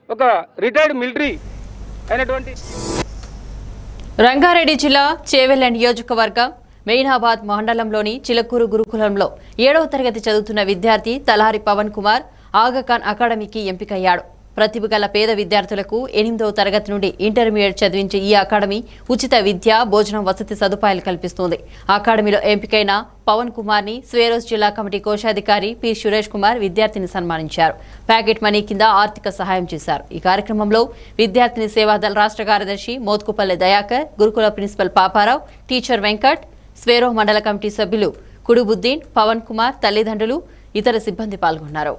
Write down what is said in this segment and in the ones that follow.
ఒక retired military అయినటువంటి రంగారెడ్డి జిల్లా చేవెళ్ల నియోజకవర్గం మెయినాబాద్ మండలంలోని చిలకూరు గురుకులంలో ఏడవ తరగతి చదువుతున్న విద్యార్థి తలారి పవన్ కుమార్ ఆగఖాన్ అకాడమీకి ఎంపికయ్యాడు ప్రతిభ గల పేద విద్యార్థులకు ఎనిమిదవ తరగతి నుండి ఇంటర్మీడియట్ చదివించే ఈ అకాడమీ ఉచిత విద్య భోజనం వసతి సదుపాయాలు కల్పిస్తుంది అకాడమీలో ఎంపికైన పవన్ కుమార్ ని స్వేరోస్ జిల్లా కమిటీ కోశాధికారి పి సురేష్ కుమార్ విద్యార్థిని సన్మానించారు ప్యాకెట్ మనీ కింద ఆర్థిక సహాయం చేశారు ఈ కార్యక్రమంలో విద్యార్థిని సేవాదళ రాష్ట్ర కార్యదర్శి మోత్కుపల్లె దయాకర్ గురుకుల ప్రిన్సిపల్ పాపారావు టీచర్ వెంకట్ స్వేరో మండల కమిటీ సభ్యులు కుడుబుద్దీన్ పవన్ కుమార్ తల్లిదండ్రులు ఇతర సిబ్బంది పాల్గొన్నారు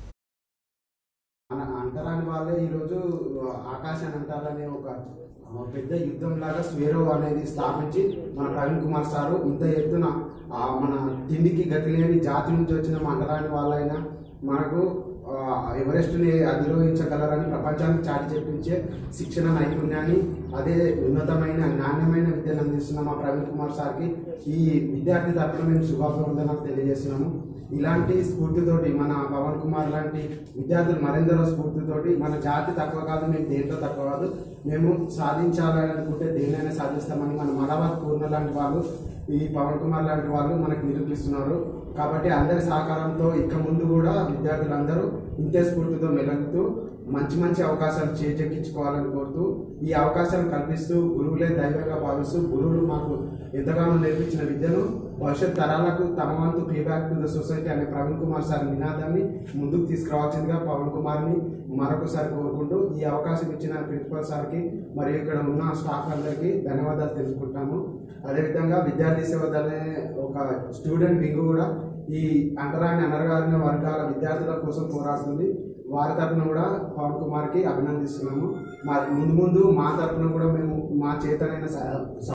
మన అంటరాని వాళ్ళే ఈరోజు ఆకాశాన్ని అంటారనే ఒక ఆ, పెద్ద యుద్ధం లాగా స్వేరో అనేది స్థాపించి మన ప్రవీణ్ కుమార్ సారు ఇంత ఎత్తున ఆ, మన తిండికి గతి లేని జాతి నుంచి వచ్చిన మన అంటరాని వాళ్ళైనా మనకు ఆ, ఎవరెస్ట్ని అధిరోహించగలరని ప్రపంచానికి చాటి చెప్పించే శిక్షణ నైపుణ్యాన్ని అదే ఉన్నతమైన నాణ్యమైన విద్యను అందిస్తున్న మా ప్రవీణ్ కుమార్ సార్కి ఈ విద్యార్థి తరఫున మేము శుభాభివందనాలు తెలియజేస్తున్నాము ఇలాంటి స్ఫూర్తితోటి మన పవన్ కుమార్ లాంటి విద్యార్థులు మరెందరో స్ఫూర్తితోటి మన జాతి తక్కువ కాదు మేము దేంట్లో తక్కువ కాదు మేము సాధించాలని అనుకుంటే దేన్నైనా సాధిస్తామని మన మలబాద్ పూర్ణ లాంటి వాళ్ళు ఈ పవన్ కుమార్ లాంటి వాళ్ళు మనకు నిరూపిస్తున్నారు కాబట్టి అందరి సహకారంతో ఇక ముందు కూడా విద్యార్థులందరూ ఇంతే స్ఫూర్తితో మెలుగుతూ మంచి మంచి అవకాశాలు చేజెక్కించుకోవాలని కోరుతూ ఈ అవకాశాలు కల్పిస్తూ గురువులే దైవంగా భావిస్తూ గురువులు మాకు ఎంతగానో నేర్పించిన విద్యను భవిష్యత్ తరాలకు తమ వంతు pay back to the society అనే ప్రవీణ్ కుమార్ సార్ నినాదాన్ని ముందుకు తీసుకురావాల్సిందిగా పవన్ కుమార్ని మరొకసారి కోరుకుంటూ ఈ అవకాశం ఇచ్చిన ప్రిన్సిపల్ సార్కి మరియు ఇక్కడ ఉన్న స్టాఫ్ అందరికీ ధన్యవాదాలు తెలుసుకుంటాము అదేవిధంగా విద్యార్థి సేవ అనే ఒక స్టూడెంట్ వింగ్ కూడా ఈ అంటరాని అనర్గాలిన వర్గాల విద్యార్థుల కోసం పోరాడుతుంది వారి తరఫున కూడా పవన్ కుమార్కి అభినందిస్తున్నాము మా ముందు ముందు మా తరఫున కూడా మేము మా చేతనైన సహ-